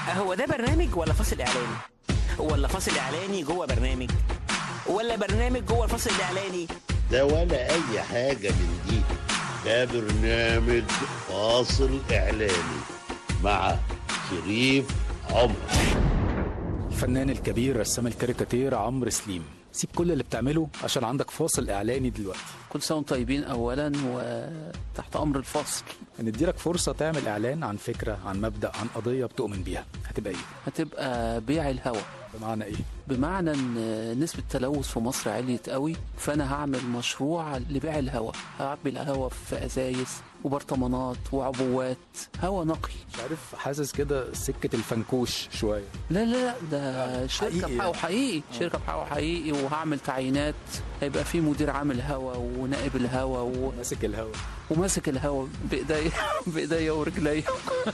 هو ده برنامج ولا فاصل اعلاني ولا فاصل اعلاني جوه برنامج ولا برنامج جوه الفاصل الاعلاني ده ولا أي حاجة من دي ده برنامج فاصل إعلاني مع شريف عمر الفنان الكبير رسام الكاريكاتير عمرو سليم سيب كل اللي بتعمله عشان عندك فاصل اعلاني دلوقتي كل سنه وانتم طيبين اولا وتحت امر الفصل هنديلك فرصه تعمل اعلان عن فكره عن مبدا عن قضيه بتؤمن بيها هتبقى ايه هتبقى بيع الهواء بمعنى ايه بمعنى ان نسبه التلوث في مصر عليت قوي فانا هعمل مشروع لبيع الهواء هعبي الهواء في ازايز وبرطمانات وعبوات هواء نقي مش عارف حاسس كده سكه الفنكوش شويه لا لا لا ده شركه حقيقي بحقه حقيقي شركه بحقه حقيقي وهعمل تعيينات هيبقى في مدير عام الهواء ونائب الهواء و... ماسك الهوا وماسك الهواء بايديا بايديا ورجليا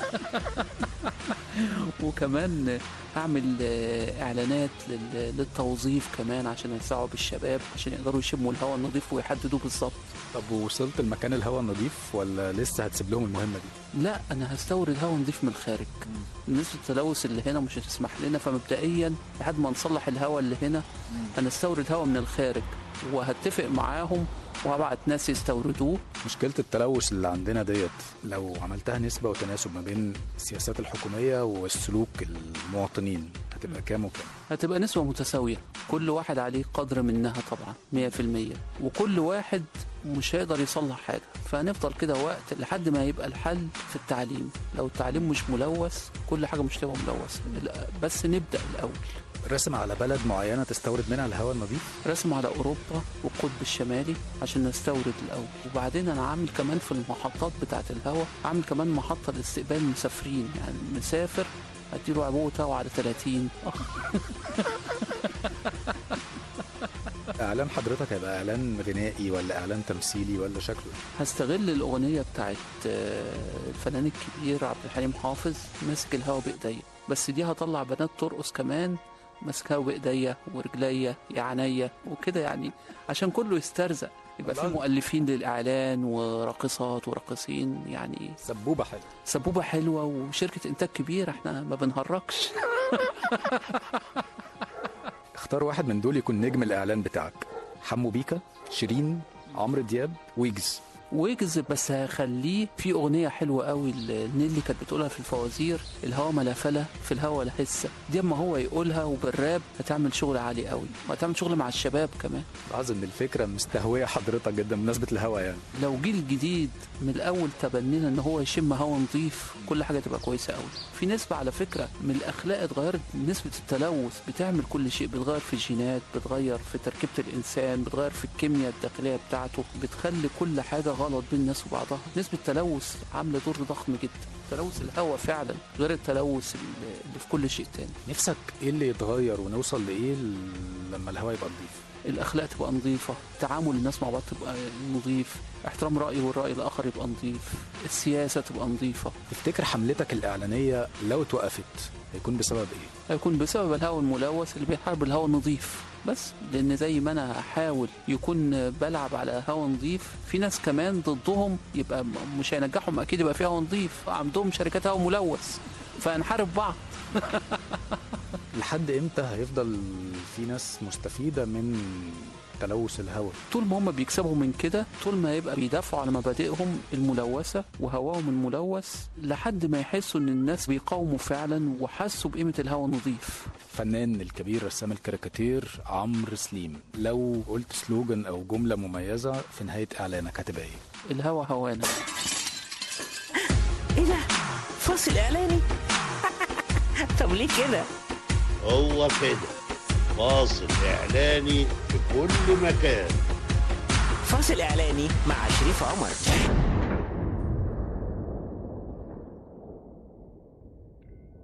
وكمان هعمل آه، اعلانات لل- للتوظيف كمان عشان يساعدوا بالشباب عشان يقدروا يشموا الهواء النظيف ويحددوا بالظبط طب وصلت المكان الهوا النظيف ولا لسه هتسيب لهم المهمه دي لا انا هستورد هواء نظيف من الخارج نسبه التلوث اللي هنا مش هتسمح لنا فمبدئيا لحد ما نصلح الهواء اللي هنا هنستورد هواء من الخارج وهتفق معاهم وهبعت ناس يستوردوه مشكله التلوث اللي عندنا ديت لو عملتها نسبه وتناسب ما بين السياسات الحكوميه والسلوك المواطنين هتبقى كام وكام هتبقى نسبة متساوية كل واحد عليه قدر منها طبعا مية في المية وكل واحد مش هيقدر يصلح حاجة فهنفضل كده وقت لحد ما يبقى الحل في التعليم لو التعليم مش ملوث كل حاجة مش تبقى ملوثة لا، بس نبدأ الأول رسم على بلد معينه تستورد منها الهواء النظيف رسم على أوروبا والقطب الشمالي عشان نستورد الأول وبعدين أنا عامل كمان في المحطات بتاعة الهواء عامل كمان محطة لاستقبال المسافرين يعني مسافر اديله عبوة هوا على 30 اعلان حضرتك هيبقى اعلان غنائي ولا اعلان تمثيلي ولا شكله هستغل الأغنية بتاعت آه، الفنان الكبير عبد الحليم حافظ ماسك الهوا بإيديا بس دي هطلع بنات ترقص كمان ماسك هوا بإيديا ورجليا يا عينيا وكده يعني عشان كله يسترزق يبقى في الله. مؤلفين للإعلان وراقصات وراقصين يعني سبوبه حلوه سبوبة حلوة وشركة إنتاج كبيرة احنا ما بنهرجش اختار واحد من دول يكون نجم الاعلان بتاعك حمو بيكا شيرين عمرو دياب ويجز ويجز بس هخليه في اغنيه حلوه قوي اللي نيلي كانت بتقولها في الفوازير الهوا ملفله في الهوا لا حسه دي اما هو يقولها وبالراب هتعمل شغل عالي قوي وهتعمل شغل مع الشباب كمان لاحظ ان الفكره مستهويه حضرتك جدا بمناسبه الهوا يعني لو جيل جديد من الاول تبنينا ان هو يشم هوا نظيف كل حاجه تبقى كويسه قوي في نسبه على فكره من الاخلاق اتغيرت نسبه التلوث بتعمل كل شيء بتغير في الجينات بتغير في تركيبه الانسان بتغير في الكيمياء الداخليه بتاعته بتخلي كل حاجه غلط بين الناس وبعضها نسبه التلوث عامله دور ضخم جدا تلوث الهواء فعلا غير التلوث اللي في كل شيء تاني نفسك ايه اللي يتغير ونوصل لايه ل- لما الهوا يبقى نظيف الاخلاق تبقى نظيفه تعامل الناس مع بعض تبقى نظيف احترام رايي والراي الاخر يبقى نظيف السياسه تبقى نظيفه تفتكر حملتك الاعلانيه لو توقفت هيكون بسبب ايه هيكون بسبب الهواء الملوث اللي بيحارب الهواء النظيف بس لان زي ما انا هحاول يكون بلعب على هواء نظيف في ناس كمان ضدهم يبقى م- مش هينجحهم اكيد يبقى في هواء نظيف عندهم شركات هواء ملوث فهنحارب بعض لحد امتى هيفضل في ناس مستفيده من تلوث الهواء طول ما هم بيكسبوا من كده طول ما يبقى بيدافعوا على مبادئهم الملوثة وهواهم الملوث لحد ما يحسوا ان الناس بيقاوموا فعلا وحسوا بقيمة الهواء النظيف الفنان الكبير رسام الكاريكاتير عمرو سليم لو قلت سلوجان او جمله مميزه في نهايه اعلانك هتبقى ايه الهوا هوانا ايه ده فاصل اعلاني طب ليه كده هو كده فاصل إعلاني في كل مكان فاصل اعلاني مع شريف عمر